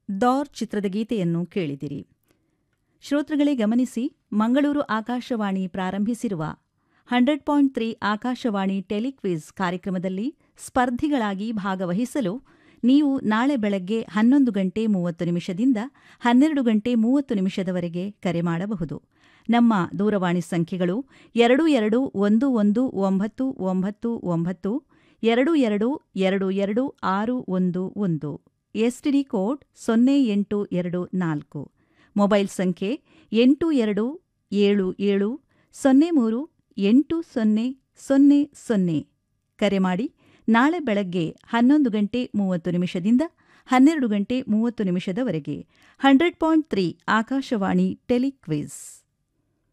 ದೌರ್ ಚಿತ್ರದ ಗೀತೆಯನ್ನು ಕೇಳಿದಿರಿ ಶ್ರೋತೃಗಳೇ ಗಮನಿಸಿ ಮಂಗಳೂರು ಆಕಾಶವಾಣಿ ಪ್ರಾರಂಭಿಸಿರುವ hundred point three Akashvani telequiz ಕಾರ್ಯಕ್ರಮದಲ್ಲಿ ಸ್ಪರ್ಧಿಗಳಾಗಿ ಭಾಗವಹಿಸಲು ನೀವು ನಾಳೆ ಬೆಳಗ್ಗೆ ಹನ್ನೊಂದು ಗಂಟೆ ಮೂವತ್ತು ನಿಮಿಷದಿಂದ ಹನ್ನೆರಡು ಗಂಟೆ ಮೂವತ್ತು ನಿಮಿಷದವರೆಗೆ ಕರೆ ಮಾಡಬಹುದು ನಮ್ಮ ದೂರವಾಣಿ ಸಂಖ್ಯೆಗಳು ಎರಡು ಎರಡು ಒಂದು ಒಂದು ಒಂಬತ್ತು ಒಂಬತ್ತು ಒಂಬತ್ತು ಎರಡು ಎರಡು ಎರಡು ಎರಡು ಆರು ಒಂದು ಒಂದು ಎಸ್ಟಿಡಿ ಕೋಡ್ ಸೊನ್ನೆ ಎಂಟು ಎರಡು ನಾಲ್ಕು ಮೊಬೈಲ್ ಸಂಖ್ಯೆ ಎಂಟು ಎರಡು ಏಳು ಏಳು ಸೊನ್ನೆ ಮೂರು ಎಂಟು ಸೊನ್ನೆ ಸೊನ್ನೆ ಸೊನ್ನೆ ಕರೆ ಮಾಡಿ ನಾಳೆ ಬೆಳಗ್ಗೆ ಹನ್ನೊಂದು ಗಂಟೆ ಮೂವತ್ತು ನಿಮಿಷದಿಂದ ಹನ್ನೆರಡು ಗಂಟೆ ಮೂವತ್ತು ನಿಮಿಷದವರೆಗೆ hundred point three Akashvani telequiz